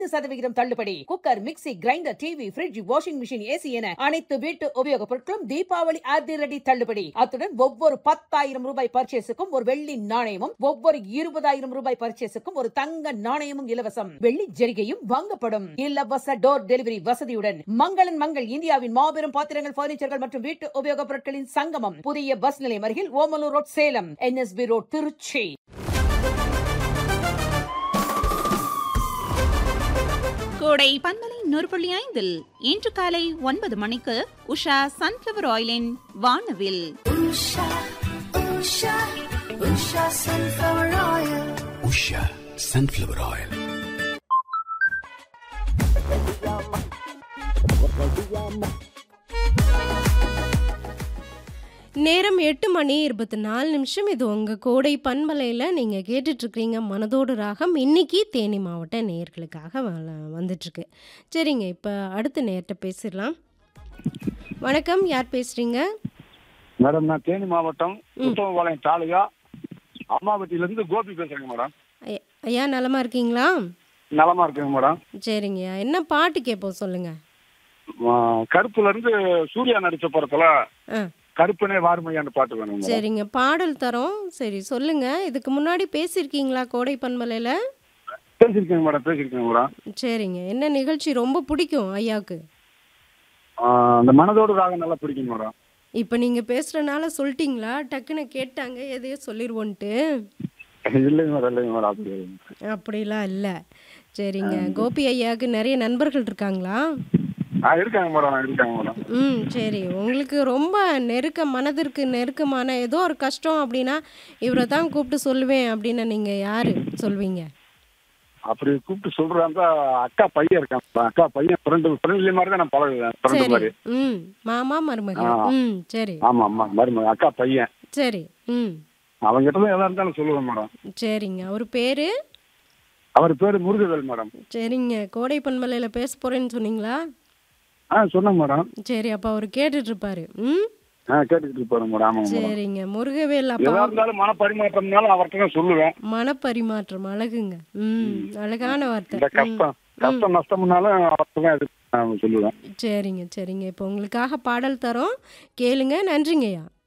சதவிகிதம் தள்ளுபடி cooker mixie grinder TV fridge washing machine AC என அனைத்து வீட்டு உபயோகப் பொருட்களும் தீபாவளி அதிரடி தள்ளுபடி அத்துடன் ஒவ்வொரு பத்தாயிரம் ரூபாய் பர்ச்சேஸுக்கும் ஒரு வெள்ளி நாணயமும் ஒவ்வொரு இருபதாயிரம் ரூபாய் பர்ச்சேஸுக்கும் ஒரு தங்க நாணயமும் இலவசம் வெள்ளி ஜெரிகையும் வாங்கப்படும் இலவச டோர் டெலிவரி வசதியுடன் மங்களன் மங்கள் இந்தியாவின் மாபெரும் பாத்திரங்கள் பர்னிச்சர்கள் மற்றும் வீட்டு உபயோகப் பொருட்களின் சங்கமம் புதிய பஸ் நிலையம் அருகில் Omalur road Salem NSB road Tiruchi கோடை பன்மலை நூறு புள்ளி ஐந்தில் இன்று காலை ஒன்பது மணிக்கு உஷா சன்ஃப்ளவர் ஆயிலின் வானவில் Usha, Usha, Usha sunflower oil. Usha sunflower oil நேரம் எட்டு மணி இருபத்தி நாலு நிமிஷம் இது உங்கள் கோடை பண்பலையில் நீங்கள் கேட்டுட்ருக்கிறீங்க மனதோடு ராகம் இன்னைக்கு தேனி மாவட்ட நேயர்களுக்காக வ- வந்துட்டுருக்கு சரிங்க இப்போ அடுத்த நேர்கிட்ட பேசிடலாம் வணக்கம் யார் பேசுகிறீங்க மேடம் நான் தேனி மாவட்டம் உத்தமபாளையம் தாலுகா அம்மாவட்டியிலேருந்து கோபி பேசுறேங்க மேடம் ஐயா நலமா இருக்கீங்களா நலமா இருக்குங்க மேடம் சரிங்க என்ன பாட்டு கேட்போம் சொல்லுங்கள் ஆ, கருப்புல இருந்து சூர்யா நடிச்ச படத்துல ஆ கருப்பனே வார்மையான்னு பாட்டு வேணும் மேடம் சரிங்க பாடல் தரோம் சரி சொல்லுங்கள் இதுக்கு முன்னாடி பேசியிருக்கீங்களா கோடை பண்பலையில் பேசியிருக்கேங்க மேடம் பேசியிருக்கேங்க மேடம் சரிங்க என்ன நிகழ்ச்சி ரொம்ப பிடிக்கும் ஐயாவுக்கு ஆ, அந்த மனதோடு ராகம் நல்லா பிடிக்கும் மேடம் இப்போ நீங்கள் பேசுகிறனால சொல்லிட்டீங்களா டக்குன்னு கேட்டாங்க எதையோ சொல்லிடுவோன்ட்டு இல்லைங்க மேடம் இல்லைங்க மேடம் அப்படி இல்லைங்க. அப்படிலாம் இல்லை சரிங்க கோபி ஐயாவுக்கு நிறைய நண்பர்கள் இருக்காங்களா ஆ இருக்காங்க மேடம் இருக்காங்க மேடம் ம் சரி உங்களுக்கு ரொம்ப நெருக்க மனதிற்கு நெருக்கமான ஏதோ ஒரு கஷ்டம் அப்படின்னா இவரை தான் கூப்பிட்டு சொல்லுவேன் அப்படின்னு நீங்கள் யார் சொல்வீங்க அப்படி கூப்பிட்டு சொல்றாங்க அக்கா பையன் இருக்கான் மேடம். அக்கா பையன் ஃப்ரெண்டு ஃப்ரெண்ட்லி மாதிரி தான் நான் பழகுவேன் ஃப்ரெண்டு சரி மாதிரி ம் மாமா மருமகள் ஆ. ம் சரி ஆமா ஆமா மருமக அக்கா பையன் சரி ம் அவங்ககிட்ட தான் எதா இருந்தாலும் சொல்லுவேன் மேடம் சரிங்க அவர் பேர் அவர் பேரு முருகவேல் மேடம் சரிங்க கோடை பண்பலையில் பேச போகிறேன்னு சொன்னீங்களா ஆ சொன்னேன் மேடம் சரி அப்போ அவர் கேட்டுட்ருப்பாரு ம் ஆ கேட்டுக்கிட்டு இருப்பாரு மேடம் ஆமாங்க மேடம் சரிங்க முருகவேல் அப்பா எதா இருந்தாலும் மன பரிமாற்றம்னாலும் அவர்கிட்ட தான் சொல்லுவேன் மனப்பரிமாற்றம் அழகுங்க ம் அழகான வார்த்தை இந்த கஷ்டம் கஷ்டம் நஷ்டம்னாலும் அவர்கிட்ட தான் எது நான் சொல்லுவேன் சரிங்க சரிங்க இப்போ உங்களுக்காக பாடல் தரோம் கேளுங்க நன்றிங்கய்யா